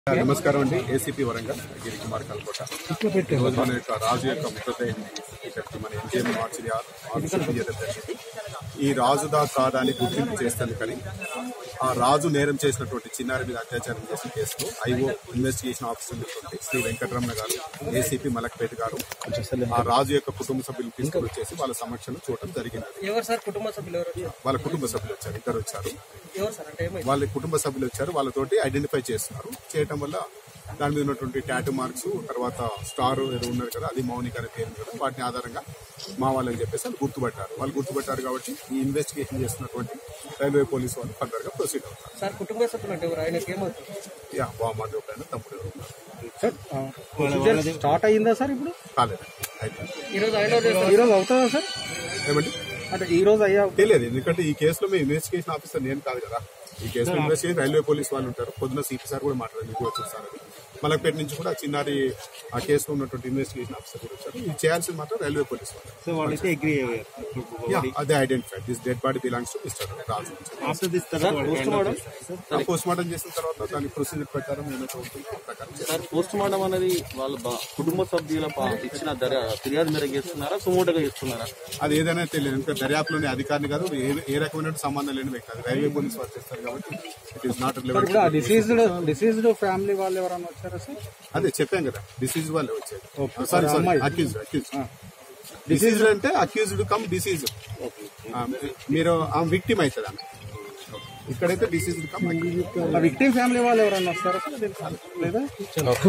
నమస్కారం అండి ఏసీపీ వరంగల్ గిరి కుమార్ కల్కోట ఈ రోజు మన యొక్క రాజు యొక్క మృతదేహం ఇక్కడికి మన ఎంజిఎం మార్చిరి ఆఫీసర్ తీయడం జరిగింది ఈ రాజుదా కాదా అని గుర్తింపు చేస్తాను కానీ ఆ రాజు నేరం చేసినటువంటి చిన్నారి మీద అత్యాచారం చేసిన కేసులో ఐఓ ఇన్వెస్టిగేషన్ ఆఫీసర్ ఉన్నటువంటి శ్రీ వెంకటరమణ గారు ఏసీపీ మలక్పేట గారు ఆ రాజు యొక్క కుటుంబ సభ్యులు తీసుకుని వచ్చేసి వాళ్ళ సమక్షంలో చూడటం జరిగింది ఎవరు సార్ కుటుంబ సభ్యులు ఎవరు వచ్చారు? వాళ్ళ కుటుంబ సభ్యులు వచ్చారు ఇద్దరు వచ్చారు ఎవరు సార్ అంటే ఏమైంది వాళ్ళ కుటుంబ సభ్యులు వచ్చారు వాళ్ళతోటి ఐడెంటిఫై చేస్తున్నారు చేయటం వల్ల దాని మీద ఉన్నటువంటి టాటూ మార్క్స్ తర్వాత స్టార్ ఏదో ఉన్నారు కదా అది మౌనిక అనే పేరు కదా వాటిని ఆధారంగా మా వాళ్ళని చెప్పేసి వాళ్ళు గుర్తుపట్టారు వాళ్ళు గుర్తుపట్టారు కాబట్టి ఈ ఇన్వెస్టిగేషన్ చేస్తున్నటువంటి రైల్వే పోలీసు వాళ్ళు ఫర్దర్ గా ప్రొసీడ్ అవుతారు సార్ కుటుంబ సభ్యులు అంటే ఎవరు ఆయనకి ఏమవుతుంది యా బాగుమంది ఒకరైనా తమ్ముడు ఎవరు ఉన్నారు. సార్ ప్రొసీజర్ స్టార్ట్ అయిందా సార్ ఇప్పుడు కాలేదండి అయిపోయింది ఈ రోజు ఆయన చేస్తారు ఈ రోజు అవుతుందా సార్ ఏమండి అంటే ఈ రోజు అయ్యా తెలియదు ఎందుకంటే ఈ కేసులో మేము ఇన్వెస్టిగేషన్ ఆఫీసర్ నేను కాదు కదా ఈ కేసులో ఇన్వెస్టిగేషన్ రైల్వే పోలీస్ వాళ్ళు ఉంటారు పొద్దున సిపి సార్ కూడా మాట్లాడారు మీకు వచ్చి సార్ అని మలక్పేట నుంచి కూడా చిన్నారి ఆ కేసులో ఉన్నటువంటి ఇన్వెస్టిగేషన్ ఆఫీసర్ కూడా వచ్చారు ఇది చేయాల్సింది మాత్రం రైల్వే పోలీస్ వాళ్ళు సో వాళ్ళైతే అగ్రి Yeah, అదే identified this dead body belongs to mister Raju after this post mortem post mortem చేసిన తర్వాత దాని ప్రొసీజర్ ప్రకారం ఏమైతే ఉంటుందో ఆ ప్రకారం చేస్తాం. సార్ పోస్ట్ మార్టం అనేది వాళ్ళ బా- కుటుంబ సభ్యుల పా- ఇచ్చిన దర్యా ఫిర్యాదు మేరకు చేస్తున్నారా సుమోటగా చేస్తున్నారా అది ఏదైనా తెలియదు ఇంకా దర్యాప్తులోని అధికారిని కాదు ఏ ఏ రకమైన సంబంధం లేని వ్యక్తి అది రైల్వే పోలీస్ వాళ్ళు చేస్తారు కాబట్టి ఇట్ ఈస్ నాట్ ఇప్పుడు ఆ డిసీజ్డ్ డిసీజ్డ్ ఫ్యామిలీ వాళ్ళు ఎవరైనా వచ్చారా సార్ అదే చెప్పాం కదా డిసీజ్ వాళ్ళే వచ్చేది sorry sorry accuse accuse deceased అంటే అక్యూజ్డ్ కమ్ డిసీజ్ మీరు ఆమె విక్టిమ్ అవుతుంది ఆమె ఇక్కడైతే డిసీజ్ కమ్ విక్టిమ్ ఫ్యామిలీ వాళ్ళు ఎవరైనా వస్తారా సార్ దీనికి? లేదా